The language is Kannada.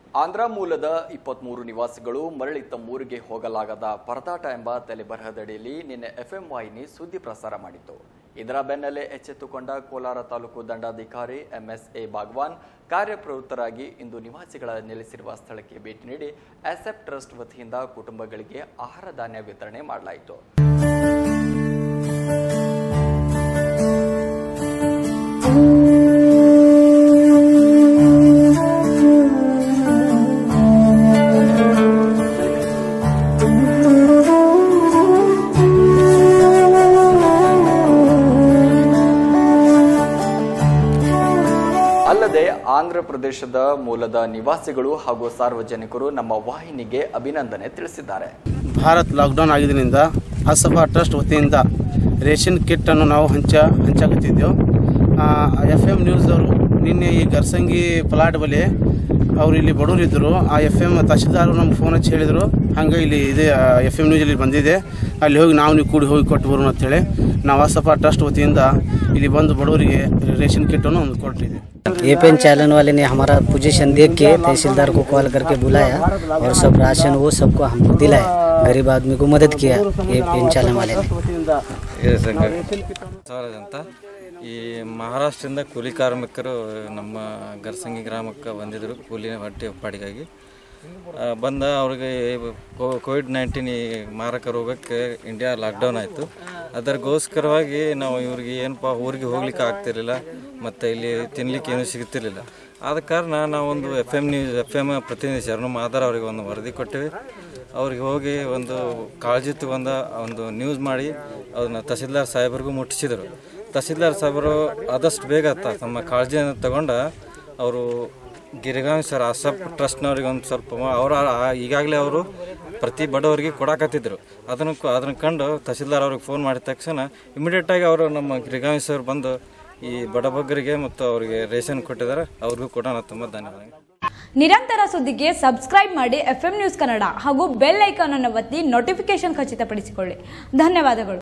ಆಂಧ್ರ ಮೂಲದ ಇಪ್ಪತ್ಮೂರು ನಿವಾಸಿಗಳು ಮರಳಿ ತಮ್ಮೂರಿಗೆ ಹೋಗಲಾಗದ ಪರದಾಟ ಎಂಬ ತಲೆಬರಹದಡಿಯಲ್ಲಿ ನಿನ್ನೆ ಎಫ್ಎಂ ವಾಹಿನಿ ಸುದ್ದಿ ಪ್ರಸಾರ ಮಾಡಿತ್ತು ಇದರ ಬೆನ್ನಲ್ಲೇ ಎಚ್ಚೆತ್ತುಕೊಂಡ ಕೋಲಾರ ತಾಲೂಕು ದಂಡಾಧಿಕಾರಿ ಎಂಎಸ್ ಎ ಬಾಗ್ವಾನ್ ಕಾರ್ಯಪ್ರವೃತ್ತರಾಗಿ ಇಂದು ನಿವಾಸಿಗಳ ನೆಲೆಸಿರುವ ಸ್ಥಳಕ್ಕೆ ಭೇಟಿ ನೀಡಿ ಆಸೆಪ್ ಟ್ರಸ್ಟ್ ವತಿಯಿಂದ ಕುಟುಂಬಗಳಿಗೆ ಆಹಾರ ಧಾನ್ಯ ವಿತರಣೆ ಮಾಡಲಾಯಿತು ಅಲ್ಲದೆ ಆಂಧ್ರ ಪ್ರದೇಶದ ಮೂಲದ ನಿವಾಸಿಗಳು ಹಾಗೂ ಸಾರ್ವಜನಿಕರು ನಮ್ಮ ವಾಹಿನಿಗೆ ಅಭಿನಂದನೆ ತಿಳಿಸಿದ್ದಾರೆ ಭಾರತ್ ಲಾಕ್ಡೌನ್ ಆಗಿದ್ದರಿಂದ ಅಸಫಾ ಟ್ರಸ್ಟ್ ವತಿಯಿಂದ ರೇಷನ್ ಕಿಟ್ಟನ್ನು ನಾವು ಹಂಚ ಹಂಚಾಕತ್ತಿದ್ದೆವು ಎಫ್ ಎಮ್ ನ್ಯೂಸ್ದವರು ನಿನ್ನೆ ಈ ಗರ್ಸಂಗಿ ಪ್ಲಾಟ್ ಬಳಿ ಅವರು ಇಲ್ಲಿ ಬಡವರಿದ್ದರು ಆ ಎಫ್ ಎಮ್ ತಹಶೀಲ್ದಾರ್ ನಮ್ಗೆ ಫೋನ್ ಹಚ್ಚಿ ಹೇಳಿದರು ಹಂಗೆ ಇಲ್ಲಿ ಇದೆ ಎಫ್ ಎಮ್ ನ್ಯೂಸಲ್ಲಿ ಬಂದಿದೆ ಅಲ್ಲಿ ಹೋಗಿ ನಾವು ನೀವು ಕೂಡಿ ಹೋಗಿ ಕೊಟ್ಟು ಬರೋಣ ಅಂತೇಳಿ ನಾವು ಅಸಫಾ ಟ್ರಸ್ಟ್ ವತಿಯಿಂದ ಇಲ್ಲಿ ಬಂದು ಬಡವರಿಗೆ ರೇಷನ್ ಕಿಟ್ಟನ್ನು ಒಂದು ಕೊಟ್ಟಿದ್ದೀವಿ ए पेन चैनल वाले ने हमारा पोजीशन देख के तहसीलदार को कॉल करके बुलाया और सब राशन वो सबको हमको दिलाया गरीब आदमी को मदद किया ये पेन चैनल वाले ने ಇದೆ ಸಂಘ ಬಸವರಾಜ್ ಅಂತ ಈ ಮಹಾರಾಷ್ಟ್ರದಿಂದ ಕೂಲಿ ಕಾರ್ಮಿಕರು ನಮ್ಮ ಗರ್ಸಂಗಿ ಗ್ರಾಮಕ್ಕೆ ಬಂದಿದ್ದರು ಕೂಲಿ ಹೊಟ್ಟೆ ಪಾಡಿಗಾಗಿ ಆ, ಬಂದ ಅವ್ರಿಗೆ ಕೋವಿಡ್ ನೈನ್ಟೀನ್ ಈ ಮಾರಕ ರೋಗಕ್ಕೆ ಇಂಡಿಯಾ ಲಾಕ್ಡೌನ್ ಆಯಿತು ಅದರಿಗೋಸ್ಕರವಾಗಿ ನಾವು ಇವ್ರಿಗೆ ಏನಪ್ಪ ಊರಿಗೆ ಹೋಗ್ಲಿಕ್ಕೆ ಆಗ್ತಿರ್ಲಿಲ್ಲ ಮತ್ತು ಇಲ್ಲಿ ತಿನ್ಲಿಕ್ಕೆ ಏನೂ ಸಿಗ್ತಿರ್ಲಿಲ್ಲ ಆದ ಕಾರಣ ನಾವೊಂದು F M news F M ಪ್ರತಿನಿಧಿ ಶರಣು ಮಾದರ್ ಅವರಿಗೆ ಒಂದು ವರದಿ ಕೊಟ್ಟಿವಿ ಅವ್ರಿಗೆ ಹೋಗಿ ಒಂದು ಕಾಳಜಿ ತಗೊಂಡ ಒಂದು ನ್ಯೂಸ್ ಮಾಡಿ ಅದನ್ನ ತಹಸೀಲ್ದಾರ್ ಸಾಹೇಬರಿಗೂ ಮುಟ್ಟಿಸಿದರು ತಹಸೀಲ್ದಾರ್ ಸಾಹೇಬರು ಆದಷ್ಟು ಬೇಗ ತ- ತಮ್ಮ ಕಾಳಜಿಯನ್ನು ತಗೊಂಡ ಅವರು ಗಿರಿಗಾಂವ್ ಸರ್ ಅಸಪ್ ಟ್ರಸ್ಟ್ನವ್ರಿಗೆ ಒಂದು ಸ್ವಲ್ಪ ಮ- ಅವರ ಈಗಾಗಲೇ ಅವರು ಪ್ರತಿ ಬಡವರಿಗೆ ಕೊಡಾಕತ್ತಿದ್ರು ಅದನ್ನು ಕ- ಅದನ್ನು ಕಂಡು ತಹಸೀಲ್ದಾರ್ ಅವ್ರಿಗೆ ಫೋನ್ ಮಾಡಿದ ತಕ್ಷಣ ಇಮಿಡಿಯೇಟಾಗಿ ಅವರು ನಮ್ಮ ಗಿರಿಗಾಂವ್ ಸರ್ ಬಂದು ಈ ಬಡಬಗ್ಗರಿಗೆ ಮತ್ತು ಅವರಿಗೆ ರೇಷನ್ ಕೊಟ್ಟಿದ್ದಾರೆ ಅವ್ರಿಗೂ ಕೂಡ ನಾನು ತುಂಬ ಧನ್ಯವಾದ ನಿರಂತರ ಸುದ್ದಿಗೆ ಸಬ್ಸ್ಕ್ರೈಬ್ ಮಾಡಿ ಎಫ್ ನ್ಯೂಸ್ ಕನ್ನಡ ಹಾಗೂ ಬೆಲ್ ಐಕಾನ್ ಅನ್ನು ಒತ್ತಿ ನೋಟಿಫಿಕೇಶನ್ ಖಚಿತಪಡಿಸಿಕೊಳ್ಳಿ ಧನ್ಯವಾದಗಳು